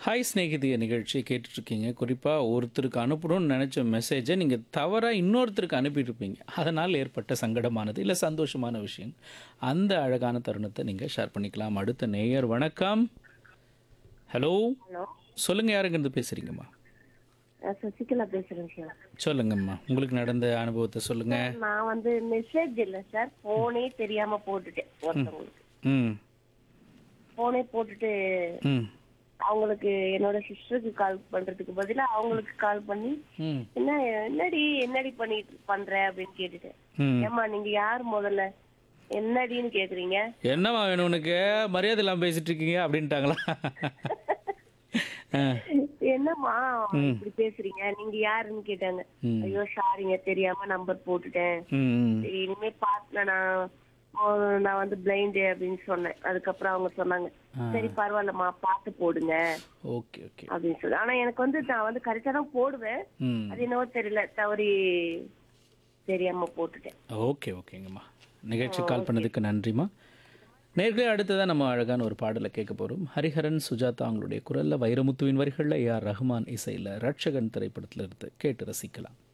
Hi ஸ்நேகிதிய நிகழ்ச்சியை கேட்டுட்ருக்கீங்க குறிப்பாக ஒருத்தருக்கு அனுப்பணும்னு நினச்ச மெசேஜை நீங்கள் தவறாக இன்னொருத்தருக்கு அனுப்பியிருப்பீங்க அதனால் ஏற்பட்ட சங்கடமானது இல்லை சந்தோஷமான விஷயம் அந்த அழகான தருணத்தை நீங்கள் ஷேர் பண்ணிக்கலாம் அடுத்த நேயர் வணக்கம் ஹலோ ஹலோ சொல்லுங்கள் யாருங்கிருந்து பேசுகிறீங்கம்மா நான் சசிகலா பேசுறேன் சார் சொல்லுங்கம்மா உங்களுக்கு நடந்த அனுபவத்தை சொல்லுங்கள் நான் வந்து மெசேஜ் இல்ல சார் போனே தெரியாம போட்டுட்டேன் ஒருத்தவங்களுக்கு ம் போனே போட்டுட்டு ம் அவங்களுக்கு என்னோட சிஸ்டருக்கு கால் பண்றதுக்கு பதிலா அவங்களுக்கு கால் பண்ணி ம் என்ன என்னடி என்னடி பண்ணிட்டு பண்ற அப்படின்னு கேட்டுட்டேன் ம் ஏமா நீங்க யார் முதல்ல என்னடின்னு கேக்குறீங்க என்னம்மா வேணும் உனக்கு மரியாதை இல்லாமல் பேசிட்டு இருக்கீங்க அப்படின்ட்டாங்களா ஆ என்னம்மா இப்படி பேசுறீங்க நீங்க யாருன்னு கேட்டாங்க ம். ஐயோ சாரிங்க தெரியாம நம்பர் போட்டுட்டேன் ம் ம் சரி, இனிமே பாத்துல நான் ஓ, நான் வந்து பிளைண்டு அப்படின்னு சொன்னேன் அதுக்கப்புறம் அவங்க சொன்னாங்க சரி பரவாயில்லம்மா பார்த்து போடுங்க ஓகே ஓகே அப்படின்னு சொல்லி ஆனா எனக்கு வந்து நான் வந்து கரெக்டா தான் போடுவேன் ம் அது என்னவோ தெரியல தவறி தெரியாம போட்டுட்டேன் ஓகே ஓகேங்கம்மா நிகழ்ச்சி கால் பண்ணதுக்கு நன்றிம்மா நேர்களே அடுத்ததான் நம்ம அழகான ஒரு பாடலை கேட்க போகிறோம் ஹரிஹரன் சுஜாதா அவங்களுடைய குரலில் வைரமுத்துவின் வரிகளில் ஏஆர் ரஹ்மான் இசையில் ரட்சகன் திரைப்படத்தில் இருந்து கேட்டு ரசிக்கலாம்